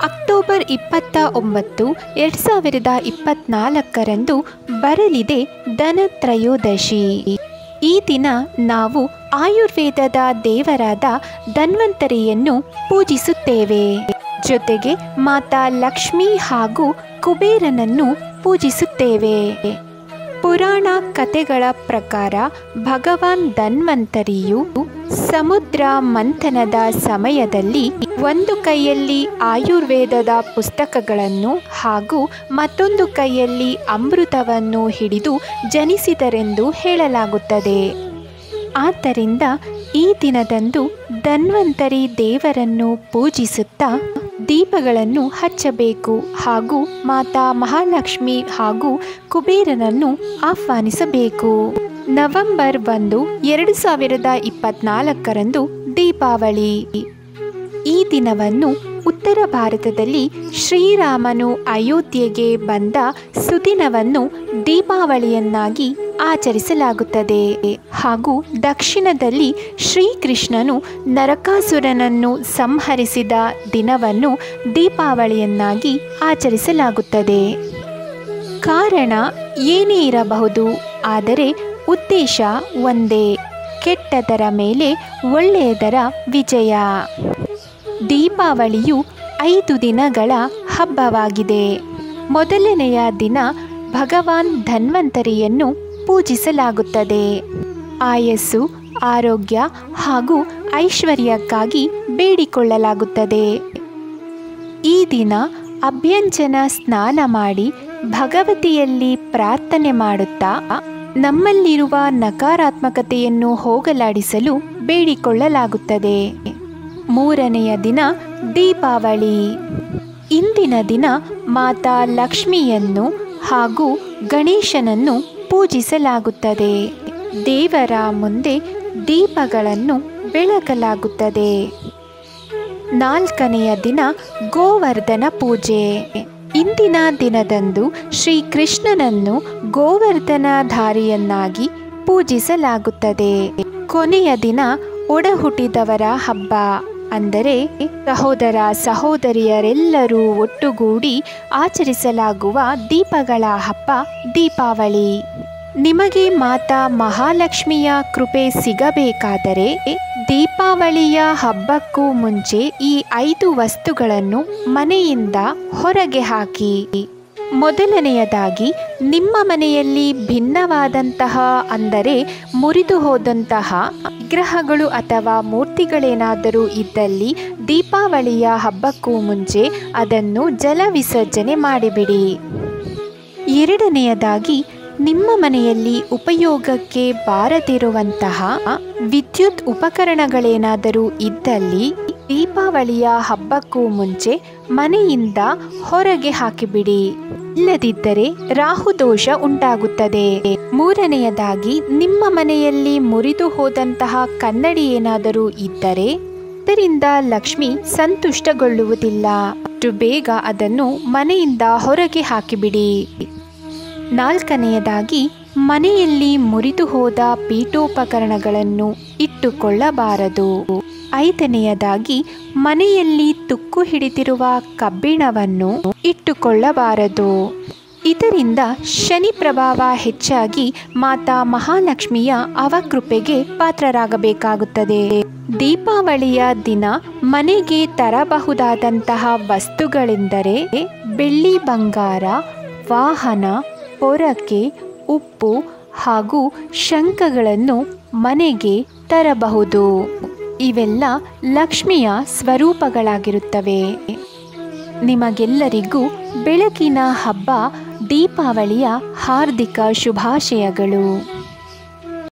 October ಇಪ್ಪತ್ತ ಒಂಬತ್ತು ಎರಡು ಸಾವಿರದ ಇಪ್ಪತ್ನಾಲ್ಕರಂದು ಬರಲಿದೆ ಧನತ್ರಯೋದಶಿ ಈ ದಿನ ನಾವು ಆಯುರ್ವೇದದ ದೇವರಾದ ಧನ್ವಂತರಿಯನ್ನು ಪೂಜಿಸುತ್ತೇವೆ ಜೊತೆಗೆ ಮಾತಾ ಲಕ್ಷ್ಮಿ ಹಾಗೂ ಕುಬೇರನನ್ನು ಪೂಜಿಸುತ್ತೇವೆ ಪುರಾಣ ಕಥೆಗಳ ಪ್ರಕಾರ ಭಗವಾನ್ ಧನ್ವಂತರಿಯು ಸಮುದ್ರ ಮಂಥನದ ಸಮಯದಲ್ಲಿ ಒಂದು ಕೈಯಲ್ಲಿ ಆಯುರ್ವೇದದ ಪುಸ್ತಕಗಳನ್ನು ಹಾಗೂ ಮತ್ತೊಂದು ಕೈಯಲ್ಲಿ ಅಮೃತವನ್ನು ಹಿಡಿದು ಜನಿಸಿದರೆಂದು ಹೇಳಲಾಗುತ್ತದೆ ಆದ್ದರಿಂದ ಈ ದಿನದಂದು ಧನ್ವಂತರಿ ದೇವರನ್ನು ಪೂಜಿಸುತ್ತಾ ದೀಪಗಳನ್ನು ಹಚ್ಚಬೇಕು ಹಾಗೂ ಮಾತಾ ಮಹಾಲಕ್ಷ್ಮಿ ಹಾಗೂ ಕುಬೇರನನ್ನು ಆಹ್ವಾನಿಸಬೇಕು ನವೆಂಬರ್ ಒಂದು ಎರಡು ಸಾವಿರದ ಇಪ್ಪತ್ನಾಲ್ಕರಂದು ದೀಪಾವಳಿ ಈ ದಿನವನ್ನು ಉತ್ತರ ಭಾರತದಲ್ಲಿ ಶ್ರೀರಾಮನು ಅಯೋಧ್ಯೆಗೆ ಬಂದ ಸುದಿನವನ್ನು ದೀಪಾವಳಿಯನ್ನಾಗಿ ಆಚರಿಸಲಾಗುತ್ತದೆ ಹಾಗೂ ದಕ್ಷಿಣದಲ್ಲಿ ಶ್ರೀಕೃಷ್ಣನು ನರಕಾಸುರನನ್ನು ಸಂಹರಿಸಿದ ದಿನವನ್ನು ದೀಪಾವಳಿಯನ್ನಾಗಿ ಆಚರಿಸಲಾಗುತ್ತದೆ ಕಾರಣ ಏನೇ ಇರಬಹುದು ಆದರೆ ಉದ್ದೇಶ ಒಂದೇ ಕೆಟ್ಟದರ ಮೇಲೆ ಒಳ್ಳೆಯದರ ವಿಜಯ ದೀಪಾವಳಿಯು ಐದು ದಿನಗಳ ಹಬ್ಬವಾಗಿದೆ ಮೊದಲನೆಯ ದಿನ ಭಗವಾನ್ ಧನ್ವಂತರಿಯನ್ನು ಪೂಜಿಸಲಾಗುತ್ತದೆ ಆಯಸ್ಸು ಆರೋಗ್ಯ ಹಾಗೂ ಐಶ್ವರ್ಯಕ್ಕಾಗಿ ಬೇಡಿಕೊಳ್ಳಲಾಗುತ್ತದೆ ಈ ದಿನ ಅಭ್ಯಂಜನ ಸ್ನಾನ ಮಾಡಿ ಭಗವತಿಯಲ್ಲಿ ಪ್ರಾರ್ಥನೆ ಮಾಡುತ್ತಾ ನಮ್ಮಲ್ಲಿರುವ ನಕಾರಾತ್ಮಕತೆಯನ್ನು ಹೋಗಲಾಡಿಸಲು ಬೇಡಿಕೊಳ್ಳಲಾಗುತ್ತದೆ ಮೂರನೆಯ ದಿನ ದೀಪಾವಳಿ ಇಂದಿನ ದಿನ ಮಾತಾ ಲಕ್ಷ್ಮಿಯನ್ನು ಹಾಗೂ ಗಣೇಶನನ್ನು ಪೂಜಿಸಲಾಗುತ್ತದೆ ದೇವರ ಮುಂದೆ ದೀಪಗಳನ್ನು ಬೆಳಗಲಾಗುತ್ತದೆ ನಾಲ್ಕನೆಯ ದಿನ ಗೋವರ್ಧನ ಪೂಜೆ ಇಂದಿನ ದಿನದಂದು ಶ್ರೀಕೃಷ್ಣನನ್ನು ಗೋವರ್ಧನಧಾರಿಯನ್ನಾಗಿ ಪೂಜಿಸಲಾಗುತ್ತದೆ ಕೊನೆಯ ದಿನ ಒಡಹುಟ್ಟಿದವರ ಹಬ್ಬ ಅಂದರೆ ಸಹೋದರ ಸಹೋದರಿಯರೆಲ್ಲರೂ ಒಟ್ಟುಗೂಡಿ ಆಚರಿಸಲಾಗುವ ದೀಪಗಳ ಹಬ್ಬ ದೀಪಾವಳಿ ನಿಮಗೆ ಮಾತಾ ಮಹಾಲಕ್ಷ್ಮಿಯ ಕೃಪೆ ಸಿಗಬೇಕಾದರೆ ದೀಪಾವಳಿಯ ಹಬ್ಬಕ್ಕೂ ಮುಂಚೆ ಈ ಐದು ವಸ್ತುಗಳನ್ನು ಮನೆಯಿಂದ ಹೊರಗೆ ಹಾಕಿ ಮೊದಲನೆಯದಾಗಿ ನಿಮ್ಮ ಮನೆಯಲ್ಲಿ ಭಿನ್ನವಾದಂತಹ ಅಂದರೆ ಮುರಿದು ಹೋದಂತಹ ವಿಗ್ರಹಗಳು ಅಥವಾ ಮೂರ್ತಿಗಳೇನಾದರೂ ಇದ್ದಲ್ಲಿ ದೀಪಾವಳಿಯ ಹಬ್ಬಕ್ಕೂ ಮುಂಚೆ ಅದನ್ನು ಜಲ ವಿಸರ್ಜನೆ ಮಾಡಿಬಿಡಿ ಎರಡನೆಯದಾಗಿ ನಿಮ್ಮ ಮನೆಯಲ್ಲಿ ಉಪಯೋಗಕ್ಕೆ ಬಾರದಿರುವಂತಹ ವಿದ್ಯುತ್ ಉಪಕರಣಗಳೇನಾದರೂ ಇದ್ದಲ್ಲಿ ದೀಪಾವಳಿಯ ಹಬ್ಬಕ್ಕೂ ಮುಂಚೆ ಮನೆಯಿಂದ ಹೊರಗೆ ಹಾಕಿಬಿಡಿ ಇಲ್ಲದಿದ್ದರೆ ರಾಹುದೋಷ ಉಂಟಾಗುತ್ತದೆ ಮೂರನೆಯದಾಗಿ ನಿಮ್ಮ ಮನೆಯಲ್ಲಿ ಮುರಿದು ಹೋದಂತಹ ಕನ್ನಡಿ ಏನಾದರೂ ಇದ್ದರೆ ಅದರಿಂದ ಲಕ್ಷ್ಮಿ ಸಂತುಷ್ಟಗೊಳ್ಳುವುದಿಲ್ಲ ಅಷ್ಟು ಬೇಗ ಅದನ್ನು ಮನೆಯಿಂದ ಹೊರಗೆ ಹಾಕಿಬಿಡಿ ನಾಲ್ಕನೆಯದಾಗಿ ಮನೆಯಲ್ಲಿ ಮುರಿದು ಹೋದ ಪೀಠೋಪಕರಣಗಳನ್ನು ಇಟ್ಟುಕೊಳ್ಳಬಾರದು ಐದನೆಯದಾಗಿ ಮನೆಯಲ್ಲಿ ತುಕ್ಕು ಹಿಡಿದಿರುವ ಕಬ್ಬಿಣವನ್ನು ಇಟ್ಟುಕೊಳ್ಳಬಾರದು ಇದರಿಂದ ಶನಿ ಪ್ರಭಾವ ಹೆಚ್ಚಾಗಿ ಮಾತಾ ಮಹಾಲಕ್ಷ್ಮಿಯ ಅವಕೃಪೆಗೆ ಪಾತ್ರರಾಗಬೇಕಾಗುತ್ತದೆ ದೀಪಾವಳಿಯ ದಿನ ಮನೆಗೆ ತರಬಹುದಾದಂತಹ ವಸ್ತುಗಳೆಂದರೆ ಬೆಳ್ಳಿ ಬಂಗಾರ ವಾಹನ ಪೊರಕೆ ಉಪ್ಪು ಹಾಗೂ ಶಂಖಗಳನ್ನು ಮನೆಗೆ ತರಬಹುದು ಇವೆಲ್ಲ ಲಕ್ಷ್ಮಿಯ ಸ್ವರೂಪಗಳಾಗಿರುತ್ತವೆ ನಿಮಗೆಲ್ಲರಿಗೂ ಬೆಳಕಿನ ಹಬ್ಬ ದೀಪಾವಳಿಯ ಹಾರ್ದಿಕ ಶುಭಾಶಯಗಳು